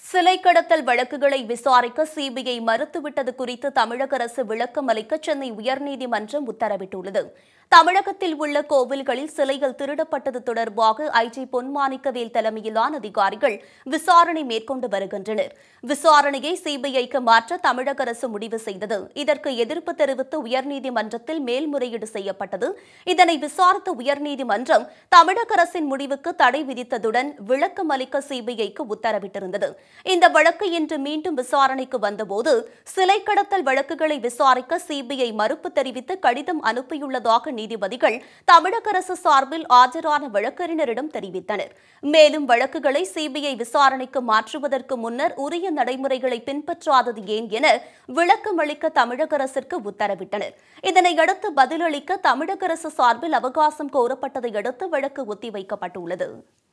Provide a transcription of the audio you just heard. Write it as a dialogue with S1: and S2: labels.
S1: சிலை கடத்தல் வழக்குகளை விசாரிக்க சிபிஐ மறுத்துவிட்டது குறித்து தமிழக அரசு விளக்கம் அளிக்க சென்னை உயர்நீதிமன்றம் உத்தரவிட்டுள்ளது தமிழகத்தில் உள்ள கோவில்களில் சிலைகள் திருடப்பட்டது தொடர்பாக ஐஜி பொன்மாணிக்கவேல் தலைமையிலான அதிகாரிகள் விசாரணை மேற்கொண்டு வருகின்றனர் விசாரணையை சிபிஐக்கு மாற்ற தமிழக அரசு முடிவு செய்தது இதற்கு எதிர்ப்பு தெரிவித்து உயர்நீதிமன்றத்தில் மேல்முறையீடு செய்யப்பட்டது இதனை விசாரித்த உயர்நீதிமன்றம் தமிழக அரசின் முடிவுக்கு தடை விதித்ததுடன் விளக்கம் அளிக்க சிபிஐக்கு உத்தரவிட்டிருந்தது இந்த வழக்கு இன்று மீண்டும் விசாரணைக்கு வந்தபோது சிலை கடத்தல் வழக்குகளை விசாரிக்க சிபிஐ மறுப்பு தெரிவித்து கடிதம் அனுப்பியுள்ளதாக நீதிபதிகள் தமிழக அரசு சார்பில் ஆஜரான வழக்கறிஞரிடம் தெரிவித்தனர் மேலும் வழக்குகளை சிபிஐ விசாரணைக்கு மாற்றுவதற்கு முன்னர் உரிய நடைமுறைகளை பின்பற்றாதது ஏன் என விளக்கம் அளிக்க தமிழக அரசிற்கு உத்தரவிட்டனர் இதனையடுத்து பதிலளிக்க தமிழக அரசு சார்பில் அவகாசம் கோரப்பட்டதை அடுத்து வழக்கு ஒத்திவைக்கப்பட்டுள்ளது